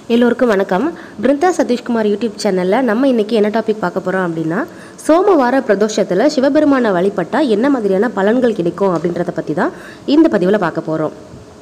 எல்லோருக்கும் வணக்கம் பிருந்தா சதீஷ்குமார் யூடியூப் சேனலில் நம்ம இன்னைக்கு என்ன டாபிக் பார்க்க போகிறோம் அப்படின்னா சோமவார பிரதோஷத்தில் சிவபெருமானை வழிபட்டால் என்ன மாதிரியான பலன்கள் கிடைக்கும் அப்படின்றத பற்றி தான் இந்த பதிவில் பார்க்க போகிறோம்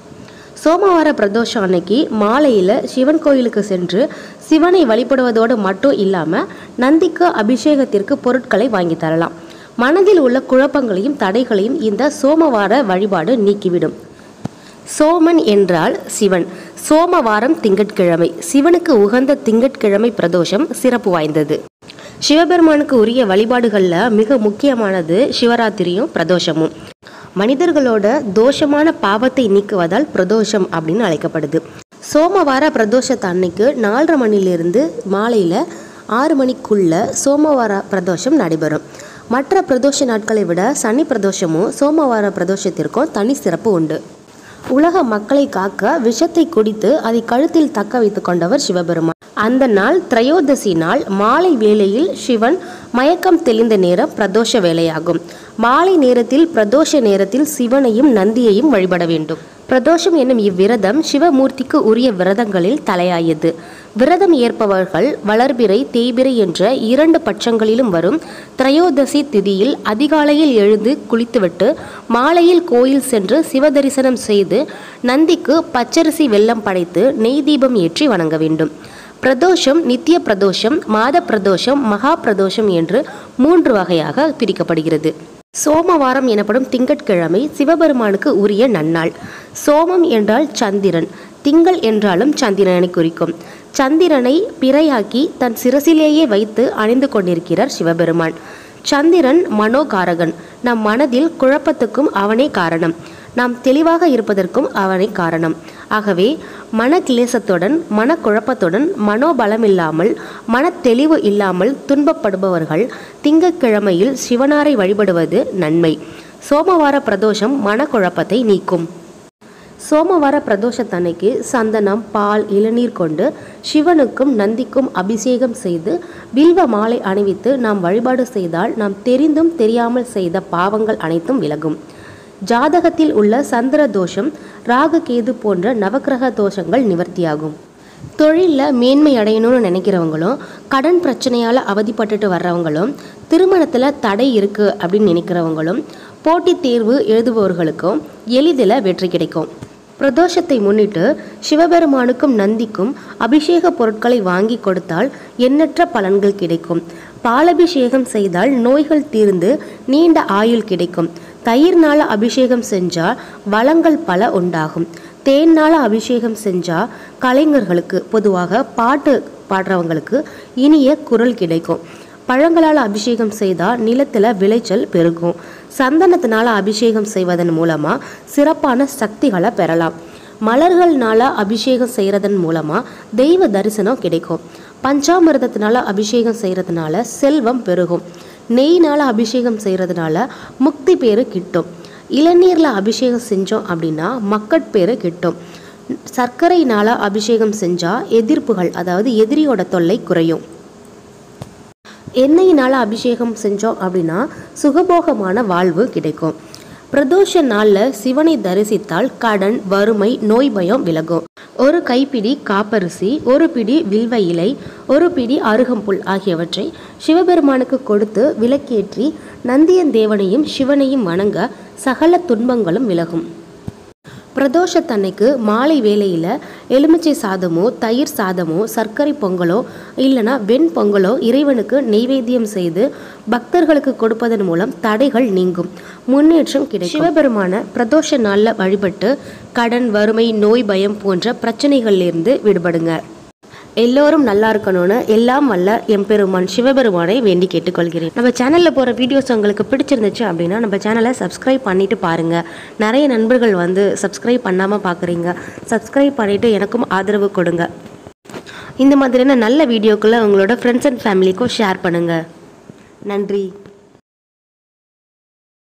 சோமவார பிரதோஷம் அன்னைக்கு மாலையில் சிவன் கோயிலுக்கு சென்று சிவனை வழிபடுவதோடு மட்டும் இல்லாமல் நந்திக்கு அபிஷேகத்திற்கு பொருட்களை வாங்கி தரலாம் மனதில் உள்ள குழப்பங்களையும் தடைகளையும் இந்த சோமவார வழிபாடு நீக்கிவிடும் சோமன் என்றால் சிவன் சோமவாரம் திங்கட்கிழமை சிவனுக்கு உகந்த திங்கட்கிழமை பிரதோஷம் சிறப்பு வாய்ந்தது சிவபெருமானுக்கு உரிய வழிபாடுகளில் மிக முக்கியமானது சிவராத்திரியும் பிரதோஷமும் மனிதர்களோட தோஷமான பாவத்தை நீக்குவதால் பிரதோஷம் அப்படின்னு அழைக்கப்படுது சோமவார பிரதோஷத்து அன்னைக்கு நாலரை மணிலிருந்து மாலையில் ஆறு மணிக்குள்ள சோமவார பிரதோஷம் நடைபெறும் மற்ற பிரதோஷ நாட்களை விட சனி பிரதோஷமும் சோமவார பிரதோஷத்திற்கும் தனி சிறப்பு உண்டு உலக மக்களை காக்க விஷத்தை குடித்து அதை கழுத்தில் தக்க வைத்துக் கொண்டவர் சிவபெருமான் அந்த நாள் திரையோதசி நாள் மாலை வேளையில் சிவன் மயக்கம் தெளிந்த நேரம் பிரதோஷ வேலையாகும் மாலை நேரத்தில் பிரதோஷ நேரத்தில் சிவனையும் நந்தியையும் வழிபட வேண்டும் பிரதோஷம் என்னும் இவ்விரதம் சிவமூர்த்திக்கு உரிய விரதங்களில் தலையாயது விரதம் ஏற்பவர்கள் வளர்பிறை தேய்பிறை என்ற இரண்டு பட்சங்களிலும் வரும் திரையோதசி திதியில் அதிகாலையில் எழுந்து குளித்துவிட்டு மாலையில் கோயில் சென்று சிவதரிசனம் செய்து நந்திக்கு பச்சரிசி வெல்லம் படைத்து நெய் தீபம் ஏற்றி வணங்க வேண்டும் பிரதோஷம் நித்திய பிரதோஷம் மாத பிரதோஷம் மகா பிரதோஷம் என்று மூன்று வகையாக பிரிக்கப்படுகிறது சோமவாரம் எனப்படும் திங்கட்கிழமை சிவபெருமானுக்கு உரிய நன்னாள் சோமம் என்றால் சந்திரன் திங்கள் என்றாலும் சந்திரனை குறிக்கும் சந்திரனை பிறையாக்கி தன் சிரசிலேயே வைத்து அணிந்து கொண்டிருக்கிறார் சிவபெருமான் சந்திரன் மனோகாரகன் நம் மனதில் குழப்பத்துக்கும் அவனே காரணம் நாம் தெளிவாக இருப்பதற்கும் அவனே காரணம் ஆகவே மன கிளேசத்துடன் மனக்குழப்பத்துடன் மனோபலமில்லாமல் மனத்தெளிவு இல்லாமல் துன்பப்படுபவர்கள் திங்கட்கிழமையில் சிவனாரை வழிபடுவது நன்மை சோமவார பிரதோஷம் மனக்குழப்பத்தை நீக்கும் சோமவார பிரதோஷத்தன்னைக்கு சந்தனம் பால் இளநீர் கொண்டு சிவனுக்கும் நந்திக்கும் அபிஷேகம் செய்து வில்வ மாலை அணிவித்து நாம் வழிபாடு செய்தால் நாம் தெரிந்தும் தெரியாமல் செய்த பாவங்கள் அனைத்தும் விலகும் ஜாதகத்தில் உள்ள சந்திர தோஷம் ராகு கேது போன்ற நவக்கிரக தோஷங்கள் நிவர்த்தியாகும் தொழிலில் மேன்மை அடையணும்னு நினைக்கிறவங்களும் கடன் பிரச்சனையால் அவதிப்பட்டுட்டு வர்றவங்களும் திருமணத்தில் தடை இருக்குது அப்படின்னு நினைக்கிறவங்களும் போட்டித் தேர்வு எழுதுபவர்களுக்கும் எளிதில் வெற்றி கிடைக்கும் பிரதோஷத்தை முன்னிட்டு சிவபெருமானுக்கும் நந்திக்கும் அபிஷேக பொருட்களை வாங்கி கொடுத்தால் எண்ணற்ற பலன்கள் கிடைக்கும் பாலபிஷேகம் செய்தால் நோய்கள் தீர்ந்து நீண்ட ஆயுள் கிடைக்கும் தயிர்னால அபிஷேகம் செஞ்சால் வளங்கள் பல உண்டாகும் தேன்னால அபிஷேகம் செஞ்சால் கலைஞர்களுக்கு பொதுவாக பாட்டு பாடுறவங்களுக்கு இனிய குரல் கிடைக்கும் பழங்களால் அபிஷேகம் செய்தால் நிலத்தில் விளைச்சல் பெருகும் சந்தனத்தினால அபிஷேகம் செய்வதன் மூலமாக சிறப்பான சக்திகளை பெறலாம் மலர்கள்னால அபிஷேகம் செய்கிறதன் மூலமாக தெய்வ தரிசனம் கிடைக்கும் பஞ்சாமிர்தத்தினால அபிஷேகம் செய்கிறதுனால செல்வம் பெருகும் நெய்னால் அபிஷேகம் செய்கிறதுனால முக்தி பேரு கிட்டும் இளநீரில் அபிஷேகம் செஞ்சோம் அப்படின்னா மக்கட்பேரு கிட்டும் சர்க்கரையினால் அபிஷேகம் செஞ்சால் எதிர்ப்புகள் அதாவது எதிரியோட தொல்லை குறையும் எண்ணெயினால் அபிஷேகம் செஞ்சோம் அப்படின்னா சுகபோகமான வாழ்வு கிடைக்கும் பிரதோஷ நாளில் சிவனை தரிசித்தால் கடன் வறுமை நோய் பயம் விலகும் ஒரு கைப்பிடி காப்பரிசி ஒரு பிடி வில்வ இலை ஒரு பிடி அருகம்புல் ஆகியவற்றை சிவபெருமானுக்கு கொடுத்து விளக்கேற்றி நந்தியன் தேவனையும் சிவனையும் வணங்க சகல துன்பங்களும் விலகும் பிரதோஷத்தன்னைக்கு மாலை வேளையில் எலுமிச்சை சாதமோ தயிர் சாதமோ சர்க்கரை பொங்கலோ இல்லைனா வெண் பொங்கலோ இறைவனுக்கு நெய்வேத்தியம் செய்து பக்தர்களுக்கு கொடுப்பதன் மூலம் தடைகள் நீங்கும் முன்னேற்றம் கிடைக்கும் சிவபெருமான பிரதோஷ நாளில் வழிபட்டு கடன் வறுமை நோய் பயம் போன்ற பிரச்சனைகளிலிருந்து விடுபடுங்க எல்லோரும் நல்லா இருக்கணும்னு எல்லாம் வல்ல எம்பெருமான் சிவபெருமானை வேண்டி கேட்டுக்கொள்கிறேன் நம்ம சேனலில் போகிற வீடியோஸ் உங்களுக்கு பிடிச்சிருந்துச்சு அப்படின்னா நம்ம சேனலை சப்ஸ்கிரைப் பண்ணிட்டு பாருங்கள் நிறைய நண்பர்கள் வந்து சப்ஸ்கிரைப் பண்ணாமல் பார்க்குறீங்க சப்ஸ்கிரைப் பண்ணிவிட்டு எனக்கும் ஆதரவு கொடுங்க இந்த மாதிரியான நல்ல வீடியோக்களை உங்களோட ஃப்ரெண்ட்ஸ் அண்ட் ஃபேமிலிக்கும் ஷேர் பண்ணுங்கள் நன்றி